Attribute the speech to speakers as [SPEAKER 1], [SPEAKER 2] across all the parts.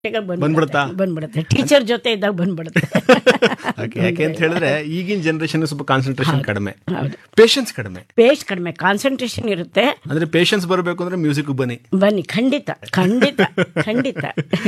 [SPEAKER 1] ಈಗ
[SPEAKER 2] ಬಂದ್ಬಿಡುತ್ತಾ?
[SPEAKER 1] ಬಂದ್ಬಿಡುತ್ತೆ ಟೀಚರ್ ಜೊತೆ ಇದ್ದಾಗ ಬಂದ್ಬಿಡುತ್ತೆ
[SPEAKER 2] ಓಕೆ ಯಾಕೆ ಅಂತ ಹೇಳಿದ್ರೆ ಈಗಿನ ಜನರೇಷನ್ ಸ್ವಲ್ಪ ಕಾನ್ಸಂಟ್ರೇಷನ್ ಕಡಿಮೆ
[SPEAKER 1] ಹೌದು
[SPEAKER 2] ಪೇಷನ್ಸ್ ಕಡಿಮೆ
[SPEAKER 1] ಪೇಸ್ಟ್ ಕಡಿಮೆ ಕಾನ್ಸಂಟ್ರೇಷನ್ ಇರುತ್ತೆ
[SPEAKER 2] ಅಂದ್ರೆ ಪೇಷನ್ಸ್ ಬರಬೇಕು ಅಂದ್ರೆ ಮ್ಯೂಸಿಕ್ ಬನ್ನಿ
[SPEAKER 1] ಬನ್ನಿ ಖಂಡಿತ ಖಂಡಿತ ಖಂಡಿತ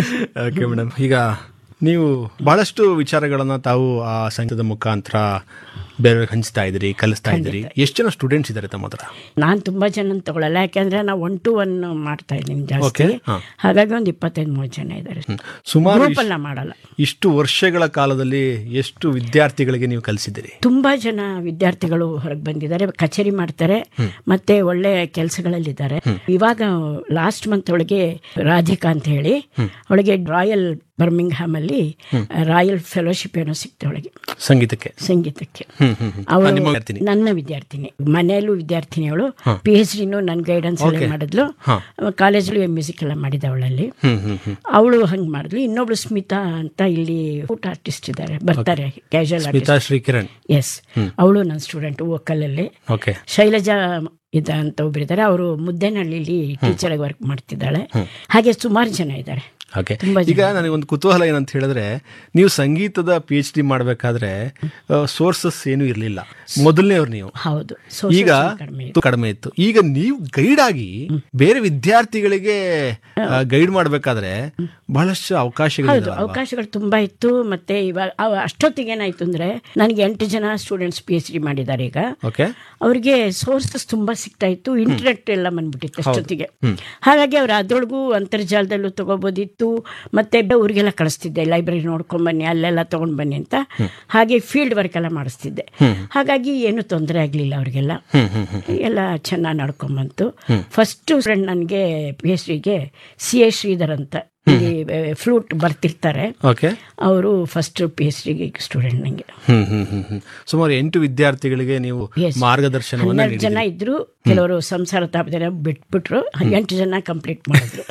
[SPEAKER 2] ಓಕೆ ಮೇಡಮ್ ಈಗ ನೀವು ಬಹಳಷ್ಟು ವಿಚಾರಗಳನ್ನ ತಾವು ಆ ಸಂಗೀತದ ಮುಖಾಂತರ ಬೇರೆ ಹಂಚ್ತಾ ಇದ್ದೀರಿ ಕಲಿಸ್ತಾ ಇದ್ದೀರಿ ಎಷ್ಟು ಜನ ಸ್ಟೂಡೆಂಟ್ಸ್ ಇದ್ದಾರೆ ತಮ್ಮ ಹತ್ರ
[SPEAKER 1] ನಾನು ತುಂಬಾ ಜನ ತಗೊಳ್ಳಲ್ಲ ಯಾಕೆಂದ್ರೆ ನಾವು ಒನ್ ಟು ಒನ್ ಮಾಡ್ತಾ ಇದ್ದೀನಿ ಜಾಸ್ತಿ
[SPEAKER 2] Okay, ಹಾ.
[SPEAKER 1] ಹಾಗಾಗಿ ಒಂದು ಇಪ್ಪತ್ತೈದು ಮೂವತ್ತು ಜನ ಇದ್ದಾರೆ
[SPEAKER 2] ಸುಮಾರು
[SPEAKER 1] ಗ್ರೂಪ್ ಅಲ್ಲ ಮಾಡಲ್ಲ
[SPEAKER 2] ಇಷ್ಟು ವರ್ಷಗಳ ಕಾಲದಲ್ಲಿ ಎಷ್ಟು ವಿದ್ಯಾರ್ಥಿಗಳಿಗೆ ನೀವು ಕಲಿಸಿದ್ದೀರಿ
[SPEAKER 1] ತುಂಬಾ ಜನ ವಿದ್ಯಾರ್ಥಿಗಳು ಹೊರಗೆ ಬಂದಿದ್ದಾರೆ ಕಚೇರಿ ಮಾಡ್ತಾರೆ ಮತ್ತೆ ಒಳ್ಳೆ ಕೆಲಸಗಳಲ್ಲಿದ್ದಾರೆ ಇವಾಗ ಲಾಸ್ಟ್ ಮಂತ್ ಒಳಗೆ ರಾಧಿಕಾ ಅಂತ ಹೇಳಿ ಅವಳಿಗೆ ರಾಯಲ್ ಬರ್ಮಿಂಗ್ಹ್ಯಾಮ್ ಅಲ್ಲಿ ರಾಯಲ್ ಫೆಲೋಶಿಪ್ ಏನೋ ಸಿಕ್ತೆ ಅವಳಿಗೆ
[SPEAKER 2] ಸಂಗೀತಕ್ಕೆ
[SPEAKER 1] ಸಂಗೀತಕ್ಕೆ
[SPEAKER 2] ಹ್ಮ್ ಹ್ಮ್ ಹ್ಮ್.
[SPEAKER 1] ಅವಳು
[SPEAKER 2] ನಿಮ್ಮ ವಿದ್ಯಾರ್ಥಿನಿ.
[SPEAKER 1] ನನ್ನ ವಿದ್ಯಾರ್ಥಿನಿ ಮನೆಯಲ್ಲೂ ವಿದ್ಯಾರ್ಥಿನಿ ಅವಳು ಪಿ ಎಚ್ ಡಿನೂ ನನ್ನ ಗೈಡೆನ್ಸ್ ಅಲ್ಲಿ ಮಾಡಿದ್ಲು
[SPEAKER 2] ಹಾ.
[SPEAKER 1] ಕಾಲೇಜಲ್ಲೂ ಮ್ಯೂಸಿಕ್ ಎಲ್ಲ ಮಾಡಿದ ಅವಳಲ್ಲಿ
[SPEAKER 2] ಹ್ಮ್ ಹ್ಮ್ ಹ್ಮ್
[SPEAKER 1] ಅವಳು ಹಂಗ್ ಮಾಡಿದ್ಲು ಇನ್ನೊಬ್ಳು ಸ್ಮಿತಾ ಅಂತ ಇಲ್ಲಿ ಊಟ ಆರ್ಟಿಸ್ಟ್ ಇದ್ದಾರೆ ಬರ್ತಾರೆ casual artist
[SPEAKER 2] Smita Srikiran
[SPEAKER 1] yes ಅವಳು ನನ್ನ ಸ್ಟೂಡೆಂಟ್ ವೋಕಲಲ್ಲಿ
[SPEAKER 2] ಓಕೆ
[SPEAKER 1] ಶೈಲಜಾ ಇದ ಅಂತ ಒಬ್ಬರಿದ್ದಾರೆ ಅವರು ಮುದ್ದೇನಹಳ್ಳಿಲಿ ಟೀಚರ್ ಆಗಿ ವರ್ಕ್ ಮಾಡ್ತಿದ್ದಾಳೆ ಹಾಗೆ ಸುಮಾರು ಜನ ಇದ್ದಾರೆ
[SPEAKER 2] ಓಕೆ
[SPEAKER 1] ತುಂಬಾ
[SPEAKER 2] ಈಗ ನನಗೆ ಒಂದು ಕುತೂಹಲ ಏನಂತ ಹೇಳಿದ್ರೆ ನೀವು ಸಂಗೀತದ ಪಿ ಎಚ್ ಡಿ ಮಾಡಬೇಕಾದ್ರೆ ಸೋರ್ಸಸ್ ಏನೂ ಇರಲಿಲ್ಲ ಮೊದಲನೇವ್ರು ನೀವು
[SPEAKER 1] ಹೌದು
[SPEAKER 2] ಈಗ
[SPEAKER 1] ಕಡಿಮೆ
[SPEAKER 2] ತು- ಕಡಿಮೆ ಇತ್ತು ಈಗ ನೀವು ಗೈಡ್ ಆಗಿ ಬೇರೆ ವಿದ್ಯಾರ್ಥಿಗಳಿಗೆ ಗೈಡ್ ಮಾಡಬೇಕಾದ್ರೆ ಬಹಳಷ್ಟು ಅವಕಾಶಗಳಿದೆ
[SPEAKER 1] ಹೌದು ಅವಕಾಶಗಳು ತುಂಬಾ ಇತ್ತು ಮತ್ತೆ ಇವಾಗ ಅವ- ಅಷ್ಟೊತ್ತಿಗೆ ಏನಾಯ್ತು ಅಂದ್ರೆ ನನಗೆ ಎಂಟು ಜನ ಸ್ಟೂಡೆಂಟ್ಸ್ ಪಿ ಎಚ್ ಡಿ ಮಾಡಿದ್ದಾರೆ ಈಗ
[SPEAKER 2] ಓಕೆ
[SPEAKER 1] ಅವ್ರಿಗೆ ಸೋರ್ಸಸ್ ತುಂಬಾ ಸಿಗ್ತಾ ಇತ್ತು ಇಂಟರ್ನೆಟ್ ಎಲ್ಲ ಬಂದ್ಬಿಟ್ಟಿತ್ತು ಅಷ್ಟೊತ್ತಿಗೆ ಹಾಗಾಗಿ ಅವ್ರು ಅದ್ರೊಳಗೂ ಅಂತರ್ಜಾಲದಲ್ಲೂ ತಗೋಬೋದಿತ್ತು ಮತ್ತೆ ಊರಿಗೆಲ್ಲ ಕಳಿಸ್ತಿದ್ದೆ ಲೈಬ್ರರಿ ನೋಡ್ಕೊಂಡ್ ಬನ್ನಿ ಅಲ್ಲೆಲ್ಲ ತಗೊಂಡ್ ಬನ್ನಿ ಅಂತ ಹಾಗೆ ಫೀಲ್ಡ್ ವರ್ಕ್ ಎಲ್ಲ ಮಾಡಿಸ್ತಿದ್ದೆ ಹಾಗಾಗಿ ಏನು ತೊಂದರೆ ಆಗ್ಲಿಲ್ಲ ಅವ್ರಿಗೆಲ್ಲ ಎಲ್ಲ ಚೆನ್ನಾಗಿ ನಡ್ಕೊಂಬಂತು ಫಸ್ಟ್ ಫ್ರೆಂಡ್ ನನಗೆ ಪಿ ಎಚ್ ಡಿಗೆ ಸಿ ಎ ಶ್ರೀಧರ್ ಅಂತ ಇಲ್ಲಿ ಫ್ಲೂಟ್ ಬರ್ತಿರ್ತಾರೆ
[SPEAKER 2] ಓಕೆ
[SPEAKER 1] ಅವರು ಫಸ್ಟ್ ಪಿ ಎಚ್ ಡಿಗೆ ಸ್ಟೂಡೆಂಟ್ ನನಗೆ
[SPEAKER 2] ಹ್ಮ್ ಹ್ಮ್ ಹ್ಮ್ ಹ್ಮ್ ಸುಮಾರು ಎಂಟು ವಿದ್ಯಾರ್ಥಿಗಳಿಗೆ ನೀವು
[SPEAKER 1] Yes.
[SPEAKER 2] ಮಾರ್ಗದರ್ಶನವನ್ನ
[SPEAKER 1] ಹನ್ನೆರಡು ಜನ ಇದ್ರು ಕೆಲವರು ಸಂಸಾರ ತಾಪದನ ಬಿಟ್ಬಿಟ್ರು ಎಂಟು ಜನ ಕಂಪ್ಲೀಟ್ ಮಾಡಿದ್ರು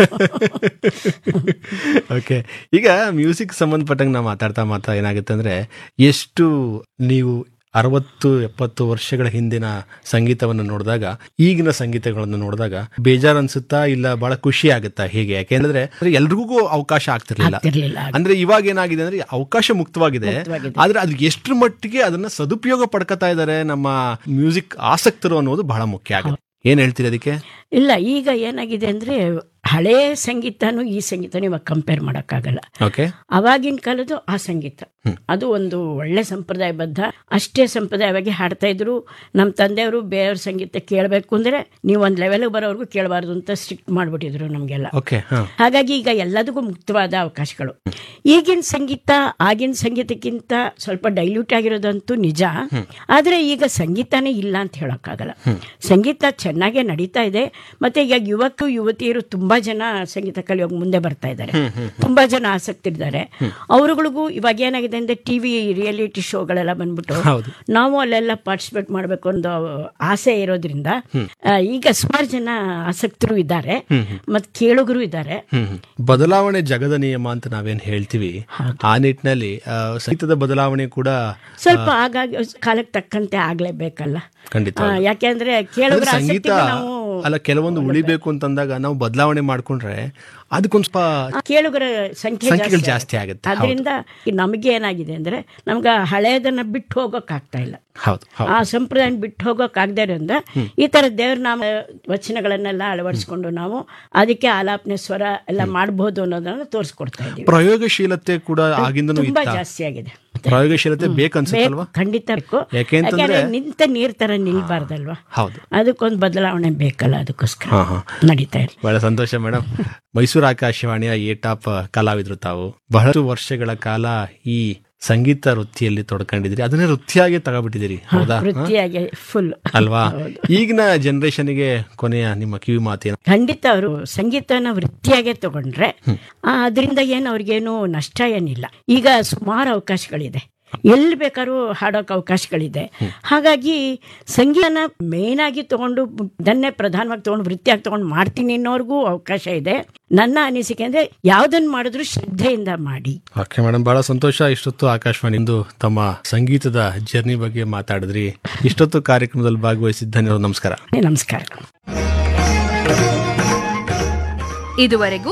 [SPEAKER 2] ಓಕೆ ಈಗ ಮ್ಯೂಸಿಕ್ ಸಂಬಂಧಪಟ್ಟಂಗೆ ನಾವು ಮಾತಾಡ್ತಾ ಮಾತಾ ಏನಾಗುತ್ತೆ ಅಂದ್ರೆ ಎಷ್ಟು ನೀವು ಅರವತ್ತು ಎಪ್ಪತ್ತು ವರ್ಷಗಳ ಹಿಂದಿನ ಸಂಗೀತವನ್ನು ನೋಡಿದಾಗ ಈಗಿನ ಸಂಗೀತಗಳನ್ನು ನೋಡಿದಾಗ ಬೇಜಾರ್ ಅನ್ಸುತ್ತಾ ಇಲ್ಲ ಬಹಳ ಖುಷಿ ಆಗುತ್ತಾ ಹೇಗೆ ಯಾಕೆಂದ್ರೆ ಎಲ್ರಿಗೂ ಅವಕಾಶ ಆಗ್ತಿರ್ಲಿಲ್ಲ
[SPEAKER 1] ಆಗ್ತಿರ್ಲಿಲ್ಲ
[SPEAKER 2] ಅಂದ್ರೆ ಇವಾಗ ಏನಾಗಿದೆ ಅಂದ್ರೆ ಅವಕಾಶ ಮುಕ್ತವಾಗಿದೆ
[SPEAKER 1] ಮುಕ್ತವಾಗಿದೆ.
[SPEAKER 2] ಆದ್ರೆ ಅದು ಎಷ್ಟ್ರ ಮಟ್ಟಿಗೆ ಅದನ್ನ ಸದುಪಯೋಗ ಪಡ್ಕೊತಾ ಇದ್ದಾರೆ ನಮ್ಮ ಮ್ಯೂಸಿಕ್ ಆಸಕ್ತರು ಅನ್ನೋದು ಬಹಳ ಮುಖ್ಯ ಆಗುತ್ತೆ ಏನ್ ಹೇಳ್ತೀರಿ ಅದಕ್ಕೆ
[SPEAKER 1] ಇಲ್ಲ ಈಗ ಏನಾಗಿದೆ ಅಂದ್ರೆ ಹಳೇ ಸಂಗೀತನೂ ಈ ಸಂಗೀತನೂ ಇವಾಗ ಕಂಪೇರ್ ಮಾಡೋಕ್ಕಾಗಲ್ಲ
[SPEAKER 2] ಓಕೆ
[SPEAKER 1] ಅವಾಗಿನ ಕಾಲದ್ದು ಆ ಸಂಗೀತ ಅದು ಒಂದು ಒಳ್ಳೆ ಸಂಪ್ರದಾಯಬದ್ಧ ಅಷ್ಟೇ ಸಂಪ್ರದಾಯವಾಗಿ ಹಾಡ್ತಾ ಇದ್ರು ನಮ್ಮ ತಂದೆಯವರು ಬೇರೆಯವ್ರ ಸಂಗೀತ ಕೇಳಬೇಕು ಅಂದ್ರೆ ನೀವು ಒಂದು ಲೆವೆಲ್ಗೆ ಬರೋವರೆಗೂ ಕೇಳಬಾರ್ದು ಅಂತ ಸ್ಟ್ರಿಕ್ಟ್ ಮಾಡಿಬಿಟ್ಟಿದ್ರು ನಮಗೆಲ್ಲ
[SPEAKER 2] ಓಕೆ ಹಾ
[SPEAKER 1] ಹಾಗಾಗಿ ಈಗ ಎಲ್ಲದಕ್ಕೂ ಮುಕ್ತವಾದ ಅವಕಾಶಗಳು ಈಗಿನ ಸಂಗೀತ ಆಗಿನ ಸಂಗೀತಕ್ಕಿಂತ ಸ್ವಲ್ಪ ಡೈಲ್ಯೂಟ್ ಆಗಿರೋದಂತೂ ನಿಜ ಆದ್ರೆ ಈಗ ಸಂಗೀತನೇ ಇಲ್ಲ ಅಂತ ಹೇಳೋಕ್ಕಾಗಲ್ಲ ಸಂಗೀತ ಚೆನ್ನಾಗೇ ನಡೀತಾ ಇದೆ ಮತ್ತೆ ಈಗ ಯುವಕ ಯುವತಿಯರು ತುಂಬಾ ಜನ ಸಂಗೀತ ಕಲಿಯೋಗಿ ಮುಂದೆ ಬರ್ತಾ ಇದ್ದಾರೆ ತುಂಬಾ ಜನ ಆಸಕ್ತಿ ಇದ್ದಾರೆ ಅವರುಗಳಿಗೂ ಇವಾಗ ಏನಾಗಿದೆ ಅಂದ್ರೆ ಟಿವಿ ರಿಯಾಲಿಟಿ ಶೋಗಳೆಲ್ಲ ಬಂದ್ಬಿಟ್ಟು
[SPEAKER 2] ಹೌದು.
[SPEAKER 1] ನಾವು ಅಲ್ಲೆಲ್ಲ ಪಾರ್ಟಿಸಿಪೇಟ್ ಮಾಡಬೇಕು ಅನ್ನೋ ಆಸೆ ಇರೋದ್ರಿಂದ ಆ, ಈಗ ಸುಮಾರು ಜನ ಆಸಕ್ತರು ಇದ್ದಾರೆ ಮತ್ತೆ ಕೇಳುಗರು ಇದ್ದಾರೆ
[SPEAKER 2] ಹ್ಮ್ ಹ್ಮ್. ಬದಲಾವಣೆ ಜಗದ ನಿಯಮ ಅಂತ ನಾವೇನ್ ಹೇಳ್ತೀವಿ ಆ ನಿಟ್ಟಿನಲ್ಲಿ ಆ, ಸಂಗೀತದ ಬದಲಾವಣೆ ಕೂಡ
[SPEAKER 1] ಸ್ವಲ್ಪ ಆಗಾಗ ಕಾಲಕ್ಕೆ ತಕ್ಕಂತೆ ಆಗ್ಲೇಬೇಕಲ್ಲ
[SPEAKER 2] ಖಂಡಿತ
[SPEAKER 1] ಆ, ಯಾಕೆಂದ್ರೆ ಕೇಳುಗರ
[SPEAKER 2] ಅಂದ್ರೆ ಸಂಗೀತ
[SPEAKER 1] ಆಸಕ್ತಿಗೆ ನಾವು
[SPEAKER 2] ಅಲ್ಲ ಕೆಲವೊಂದು ಉಳಿಬೇಕು ಅಂತಂದಾಗ ನಾವು ಬದಲಾವಣೆ ಮಾಡ್ಕೊಂಡ್ರೆ ಅದಕ್ಕೊಂದ್ ಸ್ವಲ್ಪ
[SPEAKER 1] ಆ ಕೇಳುಗರ ಸಂಖ್ಯೆ
[SPEAKER 2] ಸಂಖ್ಯೆಗಳು
[SPEAKER 1] ಜಾಸ್ತಿ
[SPEAKER 2] ಜಾಸ್ತಿ ಆಗುತ್ತೆ
[SPEAKER 1] ಅದರಿಂದ ನಮಗೆ ಏನಾಗಿದೆ ಅಂದ್ರೆ ನಮ್ಗೆ ಹಳೆಯದನ್ನ ಬಿಟ್ಟು ಹೋಗೋಕ್ ಆಗ್ತಾ ಇಲ್ಲ
[SPEAKER 2] ಹೌದು ಹೌದು
[SPEAKER 1] ಆ ಸಂಪ್ರದಾಯ ಬಿಟ್ಟು ಹೋಗೋಕ್ ಆಗದೆ ಇರೋದ್ರಿಂದ ಈ ತರ ದೇವ್ರ ನಾಮ ವಚನಗಳನ್ನೆಲ್ಲ ಅಳವಡಿಸ್ಕೊಂಡು ನಾವು ಅದಕ್ಕೆ ಆಲಾಪನೆ ಸ್ವರ ಎಲ್ಲ ಮಾಡಬಹುದು ಅನ್ನೋದನ್ನ ತೋರಿಸ್ಕೊಡ್ತಾ ಇದ್ದೀವಿ
[SPEAKER 2] ಪ್ರಯೋಗಶೀಲತೆ ಕೂಡ ಆಗಿಂದನೂ
[SPEAKER 1] ತುಂಬಾ
[SPEAKER 2] ಇತ್ತ
[SPEAKER 1] ಜಾಸ್ತಿ ಆಗಿದೆ
[SPEAKER 2] ಪ್ರಯೋಗಶೀಲತೆ ಬೇಕನ್ಸುತ್ತಲ್ವಾ
[SPEAKER 1] ಬೇಕು, ಖಂಡಿತ ಬೇಕು
[SPEAKER 2] ಯಾಕೆಂತಂದ್ರೆ-
[SPEAKER 1] ಯಾಕೆಂದ್ರೆ ನಿಂತ ನೀರ್ ತರ ನಿಲ್ಬಾರ್ದಲ್ವಾ
[SPEAKER 2] ಹೌದು
[SPEAKER 1] ಅದಕ್ಕೊಂದು ಬದಲಾವಣೆ ಬೇಕಲ್ಲ ಅದಕ್ಕೋಸ್ಕರ
[SPEAKER 2] ಹಾ ಹಾ
[SPEAKER 1] ನಡೀತಾ ಇದೆ
[SPEAKER 2] ಬಹಳ ಸಂತೋಷ ಮೇಡಮ್ ಮೈಸೂರು ಆಕಾಶವಾಣಿಯ ಎ ಟಾಪ್ ಕಲಾವಿದ್ರು ತಾವು ಬಹಳಷ್ಟು ವರ್ಷಗಳ ಕಾಲ ಈ ಸಂಗೀತ ವೃತ್ತಿಯಲ್ಲಿ ತೊಡ್ಕೊಂಡಿದ್ರಿ ಅದನ್ನೇ ವೃತ್ತಿಯಾಗಿ ತಗೊಬಿಟ್ಟಿದ್ದೀರಿ ಹೌದಾ
[SPEAKER 1] ವೃತ್ತಿಯಾಗಿ ಫುಲ್
[SPEAKER 2] ಅಲ್ವಾ ಈಗಿನ ಜನರೇಷನ್ಗೆ ಕೊನೆಯ ನಿಮ್ಮ ಕಿವಿ ಮಾತೇನು
[SPEAKER 1] ಖಂಡಿತ ಅವರು ಸಂಗೀತನ ವೃತ್ತಿಯಾಗೆ ತಗೊಂಡ್ರೆ ಆ, ಅದರಿಂದ ಏನು ಅವ್ರಿಗೇನು ನಷ್ಟ ಏನಿಲ್ಲ ಈಗ ಸುಮಾರು ಅವಕಾಶಗಳಿದೆ ಎಲ್ಲಿ ಬೇಕಾದ್ರೂ ಹಾಡೋಕೆ ಅವಕಾಶಗಳಿದೆ ಹಾಗಾಗಿ ಸಂಗೀತನ ಮೇನ್ ಆಗಿ ತಗೊಂಡು ಇದನ್ನೇ ಪ್ರಧಾನವಾಗಿ ತಗೊಂಡು ವೃತ್ತಿಯಾಗಿ ತಗೊಂಡು ಮಾಡ್ತೀನಿ ಅನ್ನೋರ್ಗೂ ಅವಕಾಶ ಇದೆ ನನ್ನ ಅನಿಸಿಕೆ ಅಂದ್ರೆ ಯಾವ್ದನ್ನ ಮಾಡಿದ್ರು ಶ್ರದ್ಧೆಯಿಂದ ಮಾಡಿ
[SPEAKER 2] ಓಕೆ ಮೇಡಮ್ ಬಹಳ ಸಂತೋಷ ಇಷ್ಟೊತ್ತು ಆಕಾಶವಾಣಿಂದು ತಮ್ಮ ಸಂಗೀತದ ಜರ್ನಿ ಬಗ್ಗೆ ಮಾತಾಡಿದ್ರಿ ಇಷ್ಟೊತ್ತು ಕಾರ್ಯಕ್ರಮದಲ್ಲಿ ಭಾಗವಹಿಸಿದ್ದ ಧನ್ಯವಾದ ನಮಸ್ಕಾರ
[SPEAKER 1] ನಮಸ್ಕಾರ
[SPEAKER 3] ಇದುವರೆಗೂ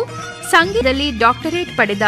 [SPEAKER 3] ಸಂಗೀತದಲ್ಲಿ ಡಾಕ್ಟರೇಟ್ ಪಡೆದ